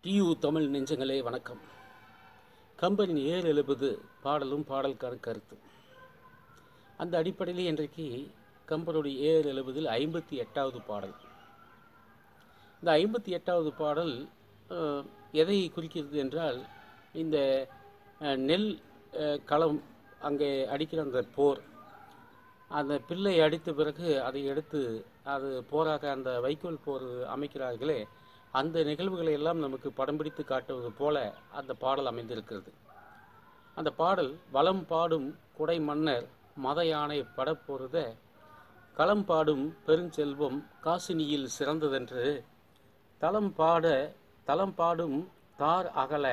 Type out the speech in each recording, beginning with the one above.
due Tamil நெஞ்சங்களே வணக்கம் company ஏழு எழுபது பாடலும் பாடலுக்கான கருத்து அந்த அடிப்படையில் இன்றைக்கு கம்பனுடைய ஏழு எழுபதில் ஐம்பத்தி எட்டாவது பாடல் இந்த ஐம்பத்தி எட்டாவது பாடல் அஹ், எதை குறிக்கிறது என்றால் இந்த அஹ், நெல் அஹ், களம் அங்கே அடிக்கிற அந்த போர் அந்த பிள்ளை அடித்த பிறகு அதை எடுத்து அது போராக அந்த வைக்கோல் போர் அமைக்கிறார்களே அந்த நிகழ்வுகளை எல்லாம் நமக்கு படம் பிடித்து காட்டுவது போல அந்த பாடல் அமைந்திருக்கிறது அந்த பாடல் வளம் பாடும் குடை மன்னர் மத யானை படப்போருத களம் பாடும் பெருஞ்செல்வம் காசினியில் சிறந்ததென்று தலம் பாட தலம் பாடும் தார் அகல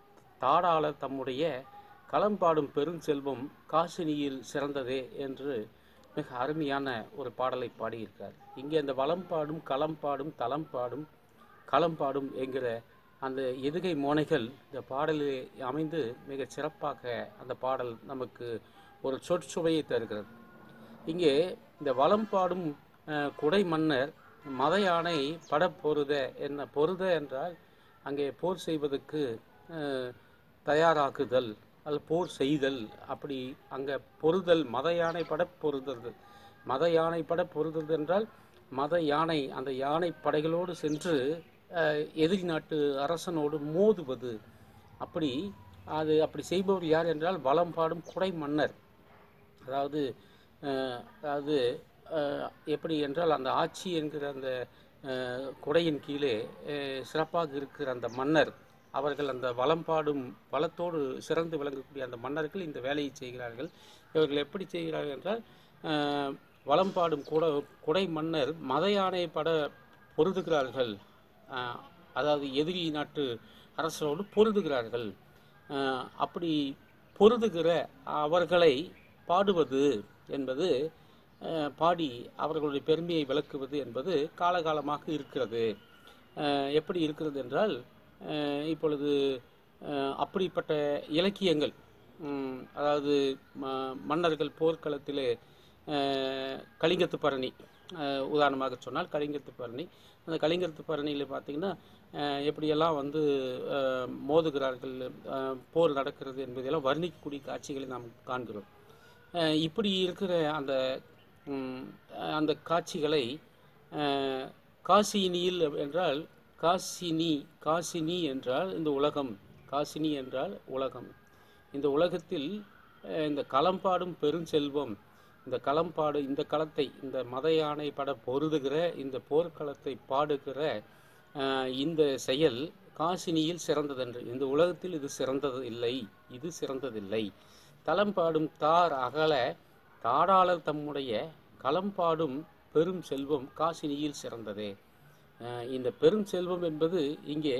தாடாளர் தம்முடைய களம் பாடும் பெருஞ்செல்வம் காசினியில் சிறந்ததே என்று மிக அருமையான ஒரு பாடலை பாடியிருக்கார் இங்கே அந்த வளம் பாடும் களம் பாடும் தலம் பாடும் களம் பாடும் என்கிற அந்த எதுகை மோனைகள் இந்த பாடலில் அமைந்து மிகச் சிறப்பாக அந்த பாடல் நமக்கு ஒரு சொற்சுவையை தருகிறது இங்கே இந்த வளம் பாடும் அஹ், குடை மன்னர் மத யானை பட பொருத என்ன பொருத என்றால் அங்கே போர் செய்வதற்கு அஹ், தயாராக்குதல் அது போர் செய்தல் அப்படி அங்கே பொருதல் மத யானை பட பொருதல் மத யானை பட பொருதல் என்றால் மத யானை அந்த யானை படைகளோடு சென்று அஹ், எதிரி நாட்டு அரசனோடு மோதுவது அப்படி அது அப்படி செய்பவர் யார் என்றால் வளம் பாடும் குடை மன்னர் அதாவது அஹ், அதாவது அஹ், எப்படி என்றால் அந்த ஆட்சி என்கிற அந்த அஹ், குடையின் கீழே அஹ், சிறப்பாக இருக்கிற அந்த மன்னர் அவர்கள் அந்த வளம் பாடும் வளத்தோடு சிறந்து விளங்கக்கூடிய அந்த மன்னர்கள் இந்த வேலையை செய்கிறார்கள் இவர்கள் எப்படி செய்கிறார்கள் என்றால் அஹ், வளம் பாடும் குட குடை மன்னர் மத யானை பட பொருதுகிறார்கள் அஹ், அதாவது எதிரி நாட்டு அரசரோடு பொருதுகிறார்கள் அஹ், அப்படி பொருதுகிற அவர்களை பாடுவது என்பது அஹ், பாடி அவர்களுடைய பெருமையை விளக்குவது என்பது காலகாலமாக இருக்கிறது அஹ், எப்படி இருக்கிறது என்றால் அஹ், இப்பொழுது அஹ், அப்படிப்பட்ட இலக்கியங்கள் ம், அதாவது ம- மன்னர்கள் போர்க்களத்திலே அஹ், கலிங்கத்து பரணி அஹ், உதாரணமாக சொன்னால் கலிங்கத்து பரணி அந்த கலிங்கத்து பரணியில் பார்த்தீங்கன்னா அஹ், எப்படியெல்லாம் வந்து அஹ், மோதுகிறார்கள் அஹ், போர் நடக்கிறது என்பதையெல்லாம் வர்ணிக்கக்கூடிய காட்சிகளை நாம் காண்கிறோம் அஹ், இப்படி இருக்கிற அந்த ம், அந்த காட்சிகளை அஹ், காசினியில் என்றால் காசினி காசினி என்றால் இந்த உலகம் காசினி என்றால் உலகம் இந்த உலகத்தில் அஹ், இந்த களம்பாடும் பெருஞ்செல்வம் இந்த களம்பாடு இந்த களத்தை இந்த மத யானை பட பொருதுகிற இந்த போர்க்களத்தை பாடுகிற அஹ், இந்த செயல் காசினியில் சிறந்ததென்று இந்த உலகத்தில் இது சிறந்தது இல்லை இது சிறந்ததில்லை தலம் பாடும் தார் அகல தாடாளர் தம்முடைய களம் பாடும் பெரும் செல்வம் காசினியில் சிறந்ததே அஹ், இந்த பெரும் செல்வம் என்பது இங்கே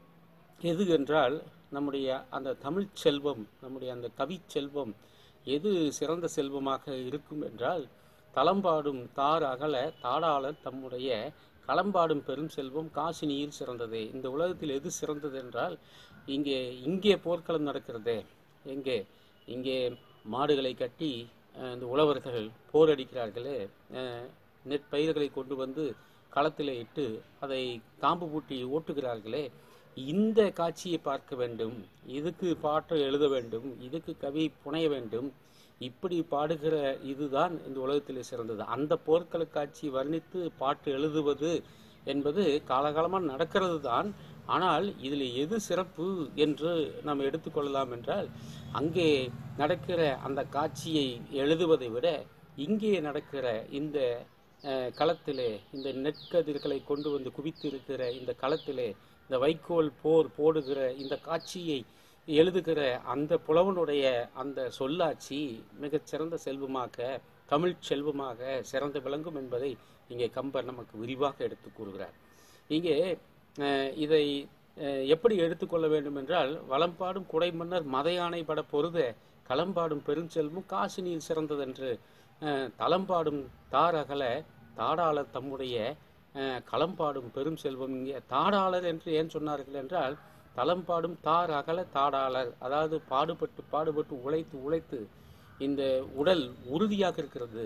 எது என்றால் நம்முடைய அந்த தமிழ்ச் செல்வம் நம்முடைய அந்த கவிச் செல்வம் எது சிறந்த செல்வமாக இருக்கும் என்றால் தளம்பாடும் தார் அகல தாடாளர் தம்முடைய களம்பாடும் பெரும் செல்வம் காசினியில் சிறந்ததே இந்த உலகத்தில் எது சிறந்தது என்றால் இங்கே இங்கே போர்க்களம் நடக்கிறதே எங்கே இங்கே மாடுகளை கட்டி அஹ், இந்த உழவர்கள் போரடிக்கிறார்களே அஹ், நெற்பயிர்களை கொண்டு வந்து களத்திலே இட்டு அதை காம்பு பூட்டி ஓட்டுகிறார்களே இந்த காட்சியை பார்க்க வேண்டும் இதுக்கு பாட்டு எழுத வேண்டும் இதுக்கு கவி புனைய வேண்டும் இப்படி பாடுகிற இதுதான் இந்த உலகத்திலே சிறந்தது அந்த போர்க்கள காட்சி வர்ணித்து பாட்டு எழுதுவது என்பது காலகாலமாக நடக்கிறது தான் ஆனால் இதில் எது சிறப்பு என்று நாம் எடுத்துக்கொள்ளலாம் என்றால் அங்கே நடக்கிற அந்த காட்சியை எழுதுவதை விட இங்கே நடக்கிற இந்த அஹ், களத்திலே இந்த நெற்கதிர்களை கொண்டு வந்து குவித்து இருக்கிற இந்த களத்திலே இந்த வைக்கோல் போர் போடுகிற இந்த காட்சியை எழுதுகிற அந்த புலவனுடைய அந்த சொல்லாட்சி மிகச் சிறந்த செல்வமாக தமிழ்ச் செல்வமாக சிறந்து விளங்கும் என்பதை இங்கே கம்பர் நமக்கு விரிவாக எடுத்து கூறுகிறார் இங்கே அஹ், இதை அஹ், எப்படி எடுத்துக்கொள்ள வேண்டும் என்றால் வளம்பாடும் குடை மன்னர் மத யானை பட பொருத களம்பாடும் பெருஞ்செல்வம் காசினியில் சிறந்ததென்று அஹ், தளம்பாடும் தார் அகல தாடாளர் தம்முடைய அஹ், களம்பாடும் பெரும் செல்வம் இங்கே தாடாளர் என்று ஏன் சொன்னார்கள் என்றால் தளம்பாடும் தார் அகல தாடாளர் அதாவது பாடுபட்டு பாடுபட்டு உழைத்து உழைத்து இந்த உடல் உறுதியாக இருக்கிறது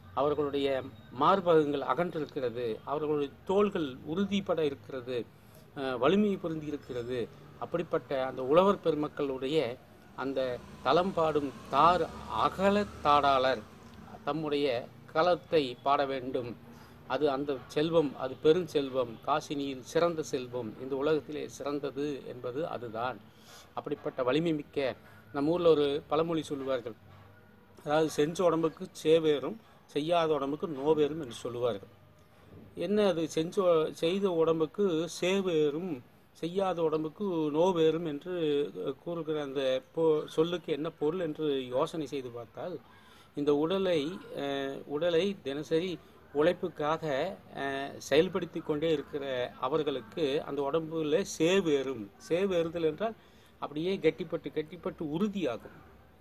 அவர்களுடைய மார்பகங்கள் அகன்றிருக்கிறது அவர்களுடைய தோள்கள் உறுதிப்பட இருக்கிறது அஹ், வலிமை பொருந்தி இருக்கிறது அப்படிப்பட்ட அந்த உழவர் பெருமக்களுடைய அந்த தலம் பாடும் தார் அகல தாடாளர் தம்முடைய களத்தை பாட வேண்டும் அது அந்த செல்வம் அது பெருஞ்செல்வம் காசினியில் சிறந்த செல்வம் இந்த உலகத்திலே சிறந்தது என்பது அதுதான் அப்படிப்பட்ட வலிமை மிக்க நம்ம ஊரில் ஒரு பழமொழி சொல்லுவார்கள் அதாவது செஞ்ச உடம்புக்கு சேவேறும் செய்யாத உடம்புக்கு நோவேறும் என்று சொல்லுவார்கள் என்ன அது செஞ்ச செய்த உடம்புக்கு சேவேறும் செய்யாத உடம்புக்கு நோவேறும் என்று கூறுகிற அந்த பொ சொல்லுக்கு என்ன பொருள் என்று யோசனை செய்து பார்த்தால் இந்த உடலை அஹ், உடலை தினசரி உழைப்புக்காக அஹ், செயல்படுத்தி கொண்டே இருக்கிற அவர்களுக்கு அந்த உடம்புல சேவேறும் சேவேறுதல் என்றால் அப்படியே கட்டிப்பட்டு கட்டிப்பட்டு உறுதியாகும்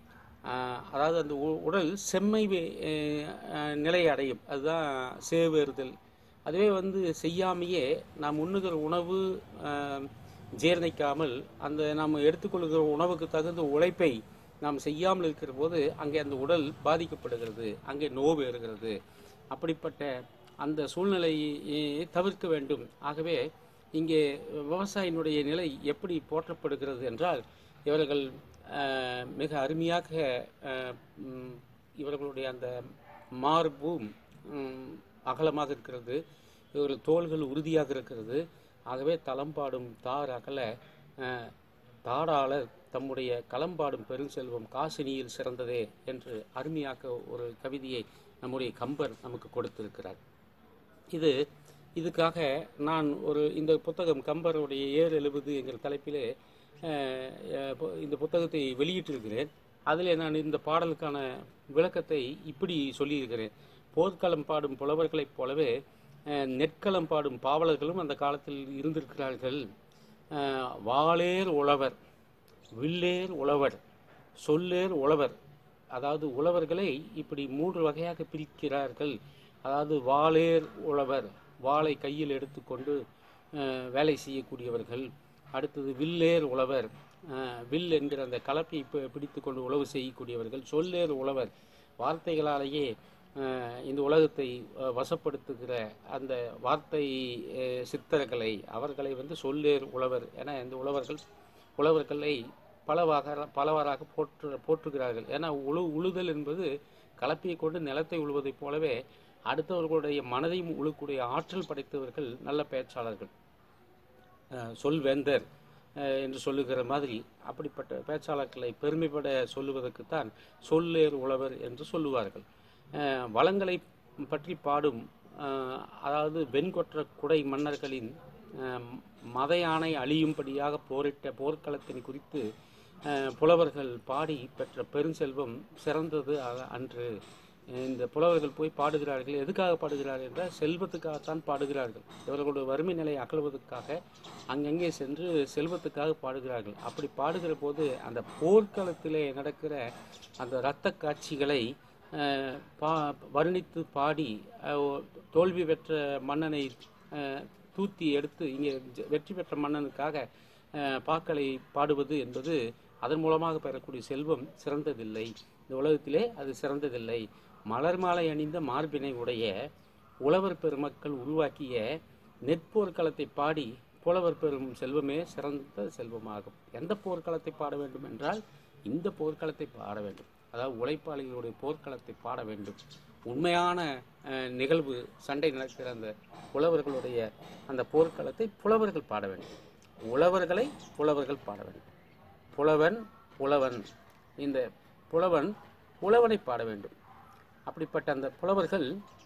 ஆஹ் அதாவது அந்த உ- உடல் செம்மை வே- அஹ் அஹ் நிலை அடையும் அதுதான் சேவேறுதல் அதுவே வந்து செய்யாமையே நாம் உண்ணுகிற உணவு ஆஹ் ஜீரணிக்காமல் அந்த நாம் எடுத்துக்கொள்கிற உணவுக்கு தகுந்த உழைப்பை நாம் செய்யாமல் இருக்கிற போது அங்கே அந்த உடல் பாதிக்கப்படுகிறது அங்கே நோவு ஏறுகிறது அப்படிப்பட்ட அந்த சூழ்நிலையை தவிர்க்க வேண்டும் ஆகவே இங்கே விவசாயினுடைய நிலை எப்படி போற்றப்படுகிறது என்றால் இவர்கள் ஆஹ், மிக அருமையாக ஆஹ், ம், இவர்களுடைய அந்த மார்பும் ம், அகலமாக இருக்கிறது இவர்கள் தோள்கள் உறுதியாக இருக்கிறது ஆகவே தளம்பாடும் தார் அகல ஆஹ், தாடாளர் தம்முடைய களம்பாடும் பெருஞ்செல்வம் காசினியில் சிறந்ததே என்று அருமையாக ஒரு கவிதையை நம்முடைய கம்பர் நமக்கு கொடுத்திருக்கிறார் இது இதுக்காக நான் ஒரு இந்த புத்தகம் கம்பருடைய ஏர் எழுபது என்கிற தலைப்பிலே அஹ், அஹ், பு- இந்த புத்தகத்தை வெளியிட்டிருக்கிறேன் அதில் நான் இந்த பாடலுக்கான விளக்கத்தை இப்படி சொல்லியிருக்கிறேன் போர்க்களம் பாடும் புலவர்களைப் போலவே அஹ், நெற்களம் பாடும் பாவலர்களும் அந்த காலத்தில் இருந்திருக்கிறார்கள் அஹ், வாளேர் உழவர் வில்லேர் உழவர் சொல்லேர் உழவர் அதாவது உழவர்களை இப்படி மூன்று வகையாக பிரிக்கிறார்கள் அதாவது வாளேர் உழவர் வாளை கையில் எடுத்துக்கொண்டு அஹ், வேலை செய்யக்கூடியவர்கள் அடுத்தது வில்லேர் உழவர் அஹ், வில் என்கிற அந்த கலப்பை பி- பிடித்து கொண்டு உழவு செய்யக்கூடியவர்கள் சொல்லேர் உழவர் வார்த்தைகளாலேயே அஹ், இந்த உலகத்தை அஹ், வசப்படுத்துகிற அந்த வார்த்தை அஹ், சித்தர்களை அவர்களை வந்து சொல்லேர் உழவர் என இந்த உழவர்கள் உழவர்களை பலவாக பலவாறாக போற்று போற்றுகிறார்கள் ஏன்னா உழு உழுதல் என்பது கலப்பையை கொண்டு நிலத்தை உழுவதைப் போலவே அடுத்தவர்களுடைய மனதையும் உழுக்கூடிய ஆற்றல் படைத்தவர்கள் நல்ல பேச்சாளர்கள் அஹ், சொல்வேந்தர் அஹ், என்று சொல்லுகிற மாதிரி அப்படிப்பட்ட பேச்சாளர்களை பெருமைப்பட சொல்லுவதற்குத்தான் சொல்லேர் உழவர் என்று சொல்லுவார்கள் அஹ், வளங்களை பற்றி பாடும் அஹ், அதாவது வெண்கொற்ற குடை மன்னர்களின் அஹ், மத யானை அழியும்படியாக போரிட்ட போர்க்களத்தின் குறித்து அஹ், புலவர்கள் பாடி பெற்ற பெருஞ்செல்வம் சிறந்தது அ- அன்று இந்த புலவர்கள் போய் பாடுகிறார்கள் எதுக்காக பாடுகிறார்கள் என்றால் செல்வத்துக்காகத்தான் பாடுகிறார்கள் இவர்களுடைய வறுமை நிலையை அகழ்வதற்காக அங்கங்கே சென்று செல்வத்துக்காக பாடுகிறார்கள் அப்படி பாடுகிற போது அந்த போர்க்களத்திலே நடக்கிற அந்த இரத்த காட்சிகளை அஹ், பா வர்ணித்து பாடி அஹ், ஒ- தோல்வி பெற்ற மன்னனை அஹ், தூத்தி எடுத்து இங்கே ஜெ- வெற்றி பெற்ற மன்னனுக்காக அஹ், பாக்களை பாடுவது என்பது அதன் மூலமாக பெறக்கூடிய செல்வம் சிறந்ததில்லை இந்த உலகத்திலே அது சிறந்ததில்லை மலர் மாலை அணிந்த மார்பினை உடைய உழவர் பெருமக்கள் உருவாக்கிய நெற்போர்க்களத்தை பாடி புலவர் பெறும் செல்வமே சிறந்த செல்வமாகும் எந்த போர்க்களத்தை பாட வேண்டும் என்றால் இந்த போர்க்களத்தை பாட வேண்டும் அதாவது உழைப்பாளிகளுடைய போர்க்களத்தை பாட வேண்டும் உண்மையான அஹ், நிகழ்வு சண்டை நடக்கிற அந்த புலவர்களுடைய அந்த போர்க்களத்தை புலவர்கள் பாட வேண்டும் உழவர்களை புலவர்கள் பாட வேண்டும் புலவன் புலவன் இந்த புலவன் புலவனை பாட வேண்டும் அப்படிப்பட்ட அந்த புலவர்கள்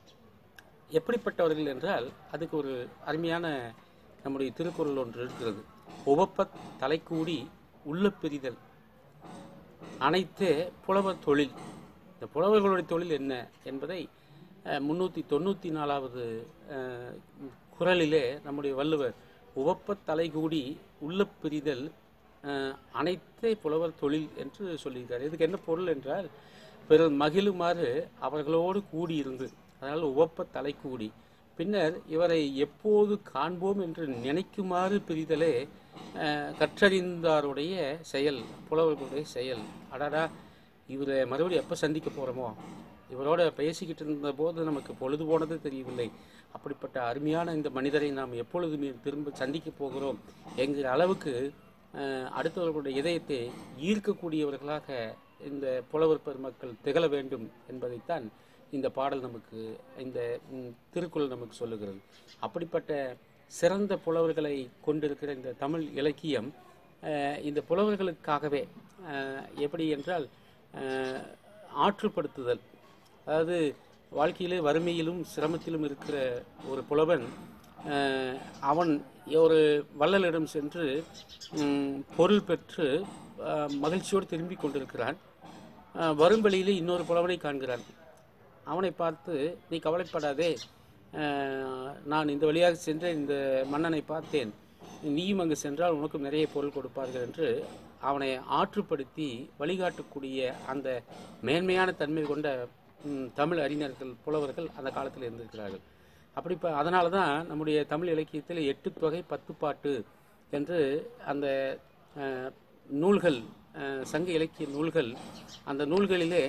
எப்படிப்பட்டவர்கள் என்றால் அதுக்கு ஒரு அருமையான நம்முடைய திருக்குறள் ஒன்று இருக்கிறது உவப்பத் தலைக்கூடி உள்ள பிரிதல் அனைத்தே புலவர் தொழில் இந்த புலவர்களுடைய தொழில் என்ன என்பதை முன்னூற்றி தொண்ணூற்றி நாலாவது அஹ், குறளிலே நம்முடைய வள்ளுவர் உவப்பத் தலைகூடி உள்ள பிரிதல் அஹ், அனைத்தே புலவர் தொழில் என்று சொல்லியிருக்கார் இதுக்கு என்ன பொருள் என்றால் பிறர் மகிழுமாறு அவர்களோடு கூடியிருந்து அதனால் உவப்ப தலைக்கூடி பின்னர் இவரை எப்போது காண்போம் என்று நினைக்குமாறு பிரிதலே அஹ், கற்றறிந்தாருடைய செயல் புலவர்களுடைய செயல் அடடா இவரை மறுபடியும் எப்போ சந்திக்க போகிறோமோ இவரோட பேசிக்கிட்டு இருந்தபோது நமக்கு பொழுது போனது தெரியவில்லை அப்படிப்பட்ட அருமையான இந்த மனிதரை நாம் எப்பொழுது மீ- திரும்ப சந்திக்க போகிறோம் என்கிற அளவுக்கு அஹ், அடுத்தவர்களுடைய இதயத்தை ஈர்க்கக்கூடியவர்களாக இந்த புலவர் பெருமக்கள் திகழ வேண்டும் என்பதைத்தான் இந்த பாடல் நமக்கு இந்த ம், திருக்குறள் நமக்கு சொல்லுகிறது அப்படிப்பட்ட சிறந்த புலவர்களை கொண்டிருக்கிற இந்த தமிழ் இலக்கியம் அஹ், இந்த புலவர்களுக்காகவே அஹ், எப்படி என்றால் அஹ், ஆற்றுப்படுத்துதல் அதாவது வாழ்க்கையிலே வறுமையிலும் சிரமத்திலும் இருக்கிற ஒரு புலவன் அஹ், அவன் ஒரு வள்ளலிடம் சென்று ம், பொருள் பெற்று அஹ், மகிழ்ச்சியோடு திரும்பி கொண்டிருக்கிறான் அஹ், வரும் வழியிலே இன்னொரு புலவனை காண்கிறான் அவனை பார்த்து நீ கவலைப்படாதே அஹ், நான் இந்த வழியாக சென்ற இந்த மன்னனை பார்த்தேன் நீயும் அங்கு சென்றால் உனக்கும் நிறைய பொருள் கொடுப்பார்கள் என்று அவனை ஆற்றுப்படுத்தி வழிகாட்டக்கூடிய அந்த மேன்மையான தன்மை கொண்ட ம், தமிழ் அறிஞர்கள் புலவர்கள் அந்த காலத்தில் இருந்திருக்கிறார்கள் அப்படி இப்போ அதனால தான் நம்முடைய தமிழ் இலக்கியத்தில் எட்டு தொகை பத்து பாட்டு என்று அந்த அஹ், நூல்கள் அஹ், சங்க இலக்கிய நூல்கள் அந்த நூல்களிலே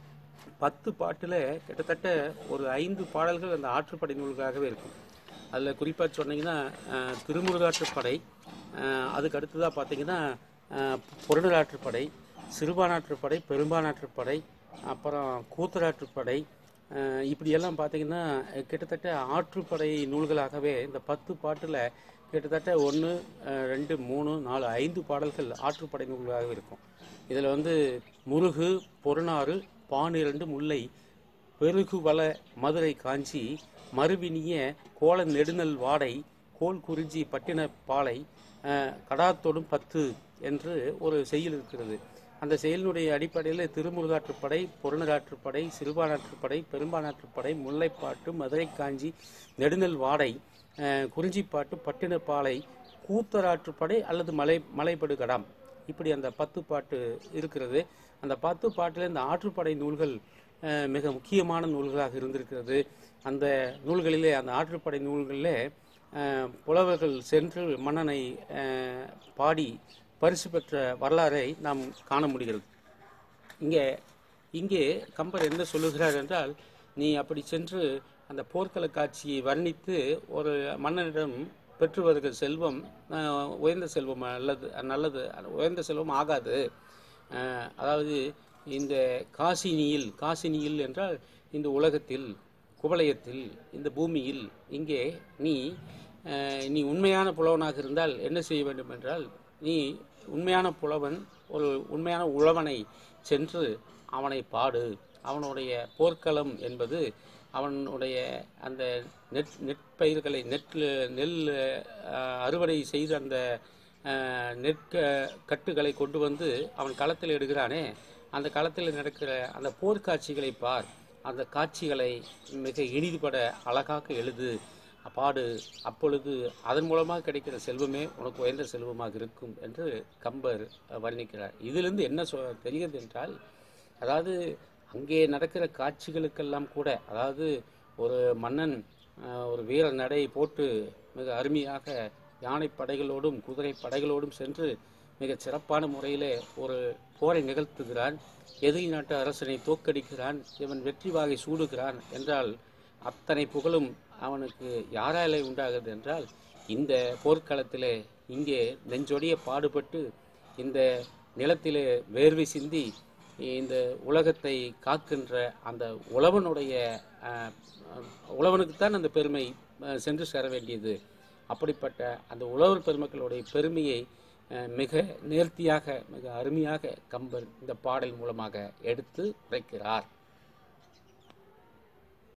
பத்து பாட்டில் கிட்டத்தட்ட ஒரு ஐந்து பாடல்கள் அந்த ஆற்றுப்படை நூல்களாகவே இருக்கும் அதில் குறிப்பாக சொன்னீங்கன்னா அஹ், திருமுருகாற்றுப்படை அஹ், அதுக்கு அடுத்ததாக பார்த்தீங்கன்னா அஹ், பொருணராற்றுப்படை சிறுபானாற்றுப்படை பெரும்பானாற்றுப்படை அப்புறம் கூத்தராற்றுப்படை அஹ், இப்படியெல்லாம் பார்த்தீங்கன்னா கிட்டத்தட்ட ஆற்றுப்படை நூல்களாகவே இந்த பத்து பாட்டில் கிட்டத்தட்ட ஒன்று ரெண்டு மூணு நாலு ஐந்து பாடல்கள் ஆற்றுப்படை நூல்களாகவே இருக்கும் இதில் வந்து முருகு பொருணாறு பானிரண்டு முல்லை பெருகுவள மதுரை காஞ்சி மறுவினிய கோல நெடுநல் வாடை கோல் குறிஞ்சி பட்டின பாலை அஹ், கடாத்தொடும் பத்து என்று ஒரு செய்யுள் இருக்கிறது அந்த செயலினுடைய அடிப்படையில் திருமுருகாற்றுப்படை பொருணராற்றுப்படை சிறுபானாற்றுப்படை பெரும்பானாற்றுப்படை முல்லைப்பாட்டு மதுரை காஞ்சி நெடுநல் வாடை அஹ், குறிஞ்சிப்பாட்டு பட்டினப்பாலை கூத்தராற்றுப்படை அல்லது மலை மலைப்படுகடாம் இப்படி அந்த பத்து பாட்டு இருக்கிறது அந்த பத்து பாட்டில் இந்த ஆற்றுப்படை நூல்கள் அஹ், மிக முக்கியமான நூல்களாக இருந்திருக்கிறது அந்த நூல்களிலே அந்த ஆற்றுப்படை நூல்களிலே அஹ், புலவர்கள் சென்று மன்னனை அஹ், பாடி பரிசு பெற்ற வரலாறை நாம் காண முடிகிறது இங்கே இங்கே கம்பர் என்ன சொல்லுகிறார் என்றால் நீ அப்படி சென்று அந்த போர்க்கள காட்சியை வர்ணித்து ஒரு மன்னனிடம் பெற்று வருகிற செல்வம் அஹ், உயர்ந்த செல்வம் அல்லது நல்லது உயர்ந்த செல்வம் ஆகாது அஹ், அதாவது இந்த காசினியில் காசினியில் என்றால் இந்த உலகத்தில் குவலயத்தில் இந்த பூமியில் இங்கே நீ அஹ், நீ உண்மையான புலவனாக இருந்தால் என்ன செய்ய வேண்டும் என்றால் நீ உண்மையான புலவன் ஒரு உண்மையான உழவனை சென்று அவனை பாடு அவனுடைய போர்க்களம் என்பது அவனுடைய அந்த நெற் நெற்பயிர்களை நெற் நெல் அஹ், அறுவடை செய்த அந்த அஹ், நெற்க கட்டுகளை கொண்டு வந்து அவன் களத்தில் எடுக்கிறானே அந்த களத்தில் நடக்கிற அந்த போர்க்காட்சிகளை பார் அந்த காட்சிகளை மிக இனிதுபட அழகாக எழுது பாடு அப்பொழுது அதன் மூலமாக கிடைக்கிற செல்வமே உனக்கு உயர்ந்த செல்வமாக இருக்கும் என்று கம்பர் அஹ், வர்ணிக்கிறார் இதிலிருந்து என்ன சொ தெரிகிறது என்றால் அதாவது அங்கே நடக்கிற காட்சிகளுக்கெல்லாம் கூட அதாவது ஒரு மன்னன் அஹ், ஒரு வீர நடை போட்டு மிக அருமையாக யானை படைகளோடும் குதிரை படைகளோடும் சென்று மிக சிறப்பான முறையிலே ஒரு போரை நிகழ்த்துகிறான் எதிரி நாட்டு அரசனை தோற்கடிக்கிறான் இவன் வெற்றி வாகை சூடுகிறான் என்றால் அத்தனை புகழும் அவனுக்கு யாராலே உண்டாகுது என்றால் இந்த போர்க்களத்திலே இங்கே நெஞ்சொடிய பாடுபட்டு இந்த நிலத்திலே வேர்வை சிந்தி இந்த உலகத்தை காக்கின்ற அந்த உழவனுடைய அஹ், அஹ், உழவனுக்குத்தான் அந்த பெருமை அஹ், சென்று சேர வேண்டியது அப்படிப்பட்ட அந்த உழவர் பெருமக்களுடைய பெருமையை அஹ், மிக நேர்த்தியாக மிக அருமையாக கம்பர் இந்த பாடல் மூலமாக எடுத்து உரைக்கிறார்